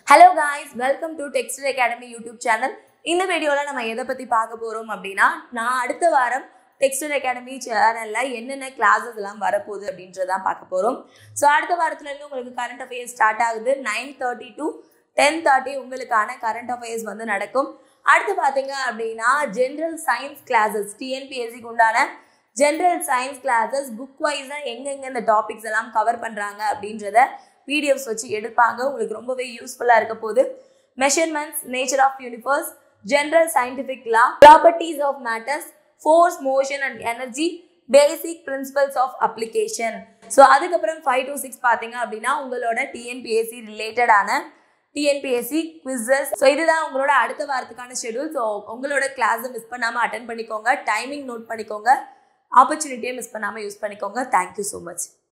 hello guys welcome to textile academy YouTube channel இந்த வீடியோவில் நம்ம எதை பற்றி பார்க்க போகிறோம் அப்படின்னா நான் அடுத்த வாரம் டெக்ஸ்டைல் அகாடமி சேனலில் என்னென்ன கிளாஸஸ் எல்லாம் வரப்போகுது அப்படின்றதான் பார்க்க போகிறோம் ஸோ அடுத்த வாரத்துலேருந்து உங்களுக்கு கரண்ட் அஃபேர்ஸ் ஸ்டார்ட் ஆகுது nine thirty to ten thirty உங்களுக்கான கரண்ட் அஃபேர்ஸ் வந்து நடக்கும் அடுத்து பார்த்தீங்க அப்படின்னா ஜென்ரல் சயின்ஸ் கிளாஸஸ் டிஎன்பிஎஸ்சிக்கு உண்டான ஜென்ரல் சயின்ஸ் கிளாஸஸ் புக் வைஸாக எங்கெங்க இந்த டாபிக்ஸ் எல்லாம் கவர் பண்ணுறாங்க அப்படின்றத பிடிஎஃப்ஸ் வச்சு எடுப்பாங்க உங்களுக்கு ரொம்பவே யூஸ்ஃபுல்லாக இருக்க போகுது measurements nature of universe general scientific law properties of matters force motion and energy basic principles of application so அதுக்கப்புறம் ஃபைவ் டு சிக்ஸ் பார்த்தீங்க அப்படின்னா உங்களோட டிஎன்பிஎஸ்சி ரிலேட்டடான டிஎன்பிஎஸ்சி குவிசஸ் ஸோ இதுதான் உங்களோட அடுத்த வாரத்துக்கான ஷெடியூல் ஸோ உங்களோட கிளாஸை மிஸ் பண்ணாமல் அட்டன் பண்ணிக்கோங்க டைமிங் நோட் பண்ணிக்கோங்க ஆப்பர்ச்சுனிட்டியை மிஸ் பண்ணாமல் யூஸ் பண்ணிக்கோங்க தேங்க்யூ ஸோ மச்